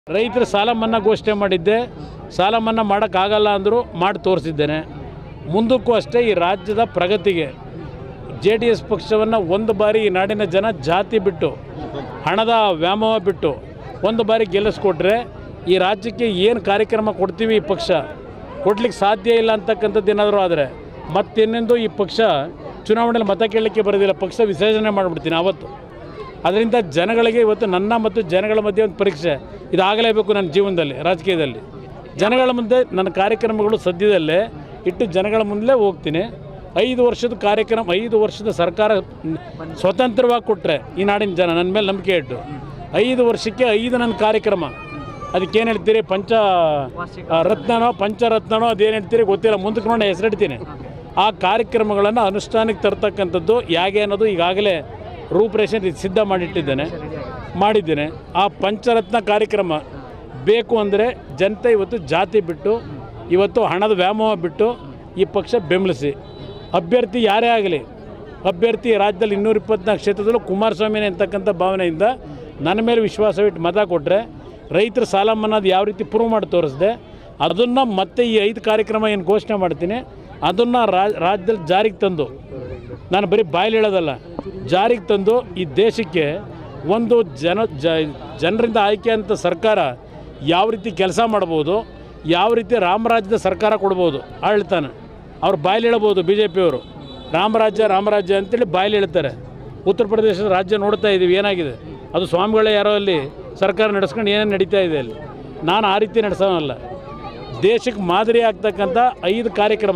ರೈತರ ಸಾಲ ಮನ್ನಾ ಘೋಷಣೆ ಮಾಡಿದ್ದೆ ಸಾಲ ಮನ್ನಾ ಮಾಡೋಕ್ಕಾಗಲ್ಲ ಅಂದರು ಮಾಡಿ ತೋರಿಸಿದ್ದೇನೆ ಮುಂದಕ್ಕೂ ಅಷ್ಟೇ ಈ ರಾಜ್ಯದ ಪ್ರಗತಿಗೆ ಜೆ ಡಿ ಎಸ್ ಪಕ್ಷವನ್ನು ಒಂದು ಬಾರಿ ಈ ನಾಡಿನ ಜನ ಜಾತಿ ಬಿಟ್ಟು ಹಣದ ವ್ಯಾಮೋಹ ಬಿಟ್ಟು ಒಂದು ಬಾರಿ ಗೆಲ್ಲಿಸ್ಕೊಟ್ರೆ ಈ ರಾಜ್ಯಕ್ಕೆ ಏನು ಕಾರ್ಯಕ್ರಮ ಕೊಡ್ತೀವಿ ಈ ಪಕ್ಷ ಕೊಡ್ಲಿಕ್ಕೆ ಸಾಧ್ಯ ಇಲ್ಲ ಅಂತಕ್ಕಂಥದ್ದು ಏನಾದರೂ ಆದರೆ ಮತ್ತಿನ್ನೆಂದು ಈ ಪಕ್ಷ ಚುನಾವಣೆಯಲ್ಲಿ ಮತ ಕೇಳಲಿಕ್ಕೆ ಬರೋದಿಲ್ಲ ಪಕ್ಷ ವಿಸರ್ಜನೆ ಮಾಡಿಬಿಡ್ತೀನಿ ಅವತ್ತು ಅದರಿಂದ ಜನಗಳಿಗೆ ಇವತ್ತು ನನ್ನ ಮತ್ತು ಜನಗಳ ಮಧ್ಯೆ ಒಂದು ಪರೀಕ್ಷೆ ಇದಾಗಲೇಬೇಕು ನನ್ನ ಜೀವನದಲ್ಲಿ ರಾಜಕೀಯದಲ್ಲಿ ಜನಗಳ ಮುಂದೆ ನನ್ನ ಕಾರ್ಯಕ್ರಮಗಳು ಸದ್ಯದಲ್ಲೇ ಇಟ್ಟು ಜನಗಳ ಮುಂದೆ ಹೋಗ್ತೀನಿ ಐದು ವರ್ಷದ ಕಾರ್ಯಕ್ರಮ ಐದು ವರ್ಷದ ಸರ್ಕಾರ ಸ್ವತಂತ್ರವಾಗಿ ಕೊಟ್ಟರೆ ಈ ನಾಡಿನ ಜನ ನನ್ನ ಮೇಲೆ ನಂಬಿಕೆ ಇಟ್ಟು ಐದು ವರ್ಷಕ್ಕೆ ಐದು ನನ್ನ ಕಾರ್ಯಕ್ರಮ ಅದಕ್ಕೇನು ಹೇಳ್ತೀರಿ ಪಂಚ ಆ, ರತ್ನನೋ ಪಂಚರತ್ನನೋ ಅದೇನು ಹೇಳ್ತೀರಿ ಗೊತ್ತಿಲ್ಲ ಮುಂದಕ್ಕೆ ನೋಡಿ ಹೆಸರಿಡ್ತೀನಿ ಆ ಕಾರ್ಯಕ್ರಮಗಳನ್ನು ಅನುಷ್ಠಾನಕ್ಕೆ ತರ್ತಕ್ಕಂಥದ್ದು ಹೇಗೆ ಅನ್ನೋದು ಈಗಾಗಲೇ ರೂಪರೇಷೆ ಸಿದ್ಧ ಮಾಡಿಟ್ಟಿದ್ದೇನೆ ಮಾಡಿದ್ದೇನೆ ಆ ಪಂಚರತ್ನ ಕಾರ್ಯಕ್ರಮ ಬೇಕು ಅಂದರೆ ಜನತೆ ಇವತ್ತು ಜಾತಿ ಬಿಟ್ಟು ಇವತ್ತು ಹಣದ ವ್ಯಾಮೋಹ ಬಿಟ್ಟು ಈ ಪಕ್ಷ ಬೆಂಬಲಿಸಿ ಅಭ್ಯರ್ಥಿ ಯಾರೇ ಆಗಲಿ ಅಭ್ಯರ್ಥಿ ರಾಜ್ಯದಲ್ಲಿ ಇನ್ನೂರ ಇಪ್ಪತ್ನಾಲ್ಕು ಕ್ಷೇತ್ರದಲ್ಲೂ ಕುಮಾರಸ್ವಾಮಿನೇ ಅಂತಕ್ಕಂಥ ಭಾವನೆಯಿಂದ ನನ್ನ ಮೇಲೆ ವಿಶ್ವಾಸವಿಟ್ಟು ಮತ ಕೊಟ್ಟರೆ ರೈತರ ಸಾಲ ಮನ್ನಾದ ಯಾವ ರೀತಿ ಪ್ರೂವ್ ಮಾಡಿ ತೋರಿಸಿದೆ ಅದನ್ನು ಮತ್ತೆ ಈ ಐದು ಕಾರ್ಯಕ್ರಮ ಏನು ಘೋಷಣೆ ಮಾಡ್ತೀನಿ ಅದನ್ನು ರಾಜ್ಯದಲ್ಲಿ ಜಾರಿಗೆ ತಂದು ನಾನು ಬರೀ ಬಾಯಲ್ಲಿ ಹೇಳೋದಲ್ಲ ಜಾರಿಗೆ ತಂದು ಈ ದೇಶಕ್ಕೆ ಒಂದು ಜನ ಜ ಜನರಿಂದ ಆಯ್ಕೆ ಅಂತ ಸರ್ಕಾರ ಯಾವ ರೀತಿ ಕೆಲಸ ಮಾಡ್ಬೋದು ಯಾವ ರೀತಿ ರಾಮರಾಜ್ಯದ ಸರ್ಕಾರ ಕೊಡ್ಬೋದು ಆಳ್ತಾನೆ ಅವ್ರು ಬಾಯಲ್ಲಿ ಹೇಳ್ಬೋದು ಬಿ ಜೆ ಪಿಯವರು ರಾಮರಾಜ್ಯ ರಾಮರಾಜ್ಯ ಅಂತೇಳಿ ಬಾಯಲ್ಲಿ ಹೇಳ್ತಾರೆ ಉತ್ತರ ಪ್ರದೇಶದ ರಾಜ್ಯ ನೋಡ್ತಾ ಇದ್ದೀವಿ ಏನಾಗಿದೆ ಅದು ಸ್ವಾಮಿಗಳೇ ಯಾರೋ ಅಲ್ಲಿ ಸರ್ಕಾರ ನಡೆಸ್ಕೊಂಡು ಏನೇನು ನಡೀತಾ ಇದೆ ಅಲ್ಲಿ ನಾನು ಆ ರೀತಿ ನಡೆಸೋನಲ್ಲ ದೇಶಕ್ಕೆ ಮಾದರಿ ಆಗ್ತಕ್ಕಂಥ ಐದು ಕಾರ್ಯಕ್ರಮ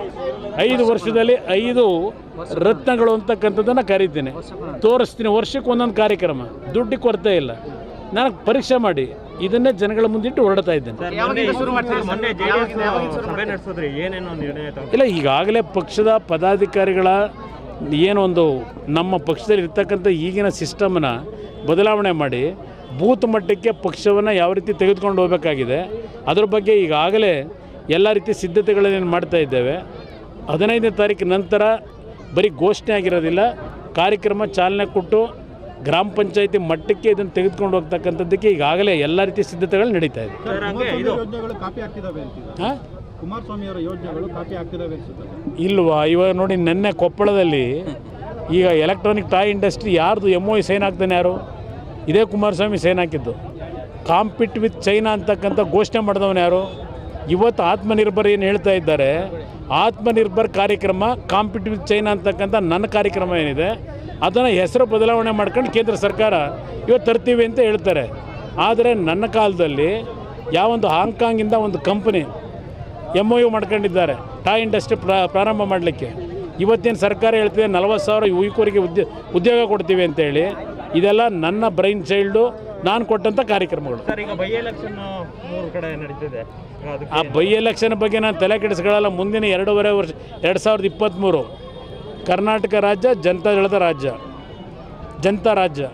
ಐದು ವರ್ಷದಲ್ಲಿ ಐದು ರತ್ನಗಳು ಅಂತಕ್ಕಂಥದ್ದನ್ನು ಕರೀತೀನಿ ತೋರಿಸ್ತೀನಿ ವರ್ಷಕ್ಕೆ ಒಂದೊಂದು ಕಾರ್ಯಕ್ರಮ ದುಡ್ಡಿಗೆ ಕೊರತೆ ಇಲ್ಲ ನನಗೆ ಪರೀಕ್ಷೆ ಮಾಡಿ ಇದನ್ನೇ ಜನಗಳ ಮುಂದಿಟ್ಟು ಹೊರಡ್ತಾ ಇದ್ದೇನೆ ಸರ್ ಮೊನ್ನೆ ಮೊನ್ನೆ ಜೆಡಿಎಸ್ ಸಭೆ ನಡೆಸಿದ್ರಿ ಏನೇನೋ ನಿರ್ಣಯ ತಗೊಂಡ್ರಿ? ಇಲ್ಲ ಈಗಾಗಲೇ ಪಕ್ಷದ ಪದಾಧಿಕಾರಿಗಳ ಏನೊಂದು ನಮ್ಮ ಪಕ್ಷದಲ್ಲಿ ಇರ್ತಕ್ಕಂಥ ಈಗಿನ ಸಿಸ್ಟಮನ್ನ ಬದಲಾವಣೆ ಮಾಡಿ ಬೂತ್ ಮಟ್ಟಕ್ಕೆ ಪಕ್ಷವನ್ನು ಯಾವ ರೀತಿ ತೆಗೆದುಕೊಂಡು ಹೋಗಬೇಕಾಗಿದೆ ಅದ್ರ ಬಗ್ಗೆ ಈಗಾಗಲೇ ಎಲ್ಲ ರೀತಿ ಸಿದ್ಧತೆಗಳನ್ನೇನು ಮಾಡ್ತಾ ಇದ್ದೇವೆ ಹದಿನೈದನೇ ತಾರೀಕು ನಂತರ ಬರೀ ಘೋಷಣೆ ಆಗಿರೋದಿಲ್ಲ ಕಾರ್ಯಕ್ರಮ ಚಾಲನೆ ಕೊಟ್ಟು ಗ್ರಾಮ ಪಂಚಾಯತಿ ಮಟ್ಟಕ್ಕೆ ಇದನ್ನು ತೆಗೆದುಕೊಂಡು ಹೋಗ್ತಕ್ಕಂಥದ್ದಕ್ಕೆ ಈಗಾಗಲೇ ಎಲ್ಲ ರೀತಿ ಸಿದ್ಧತೆಗಳು ನಡೀತಾ ಇದೆ ಸರ್ ಹಂಗೆ ಇದು ಯೋಜನೆಗಳು ಕಾಪಿ ಆಗ್ತಿದಾವೆ ಅಂತಿದೆ ಹಾಂ ಕುಮಾರಸ್ವಾಮಿ ಅವರ ಯೋಜನೆಗಳು ಕಾಪಿ ಆಗ್ತಿದಾವೆ ಅನ್ಸುತ್ತೆ ಇಲ್ವಾ ಇವಾಗ ನೋಡಿ ನಿನ್ನೆ ಕೊಪ್ಪಳದಲ್ಲಿ ಈಗ ಎಲೆಕ್ಟ್ರಾನಿಕ್ ಟಾಯ್ ಇಂಡಸ್ಟ್ರಿ ಯಾರ್ದು ಎಮ್ ಒ ಸೈನ್ ಹಾಕ್ತಾನೆ ಯಾರು ಇದೇ ಕುಮಾರಸ್ವಾಮಿ ಸೈನ್ ಹಾಕಿದ್ದು ಕಾಂಪಿಟ್ ವಿತ್ ಚೈನಾ ಅಂತಕ್ಕಂಥ ಘೋಷಣೆ ಮಾಡಿದವನು ಯಾರು ಇವತ್ತು ಆತ್ಮನಿರ್ಭರ್ ಏನು ಹೇಳ್ತಾ ಇದ್ದಾರೆ ಆತ್ಮನಿರ್ಭರ್ ಕಾರ್ಯಕ್ರಮ ಕಾಂಪಿಟ್ ವಿತ್ ಚೈನಾ ಅಂತಕ್ಕಂಥ ನನ್ನ ಕಾರ್ಯಕ್ರಮ ಏನಿದೆ ಅದನ್ನು ಹೆಸರು ಬದಲಾವಣೆ ಮಾಡ್ಕೊಂಡು ಕೇಂದ್ರ ಸರ್ಕಾರ ಇವತ್ತು ತರ್ತೀವಿ ಅಂತ ಹೇಳ್ತಾರೆ ಆದರೆ ನನ್ನ ಕಾಲದಲ್ಲಿ ಯಾವೊಂದು ಹಾಂಗ್ಕಾಂಗಿಂದ ಒಂದು ಕಂಪನಿ ಎಮ್ ಒ ಯು ಮಾಡ್ಕೊಂಡಿದ್ದಾರೆ ಟಾಯ್ ಇಂಡಸ್ಟ್ರಿ ಪ್ರಾ ಪ್ರಾರಂಭ ಮಾಡಲಿಕ್ಕೆ ಇವತ್ತೇನು ಸರ್ಕಾರ ಹೇಳ್ತಿದೆ ನಲವತ್ತು ಸಾವಿರ ಯುವಕರಿಗೆ ಉದ್ಯ ಉದ್ಯೋಗ ಕೊಡ್ತೀವಿ ಅಂತೇಳಿ ಇದೆಲ್ಲ ನನ್ನ ಬ್ರೈನ್ ಚೈಲ್ಡು ನಾನು ಕೊಟ್ಟಂಥ ಕಾರ್ಯಕ್ರಮಗಳು ಸರ್ ಈಗ ಬೈ ಎಲೆಕ್ಷನ್ ಮೂರು ಕಡೆ ನಡೀತಿದೆ ಅದಕ್ಕೆ ಆ ಬೈ ಎಲೆಕ್ಷನ್ ಬಗ್ಗೆ ನಾನು ತಲೆ ಕೆಡಿಸ್ಕೊಳ್ಳಲ್ಲ ಮುಂದಿನ ಎರಡೂವರೆ ವರ್ಷ ಎರಡು ಸಾವಿರದ ಇಪ್ಪತ್ತ್ಮೂರು ಕರ್ನಾಟಕ ರಾಜ್ಯ ಜನತಾದಳದ ರಾಜ್ಯ ಜನತಾ ರಾಜ್ಯ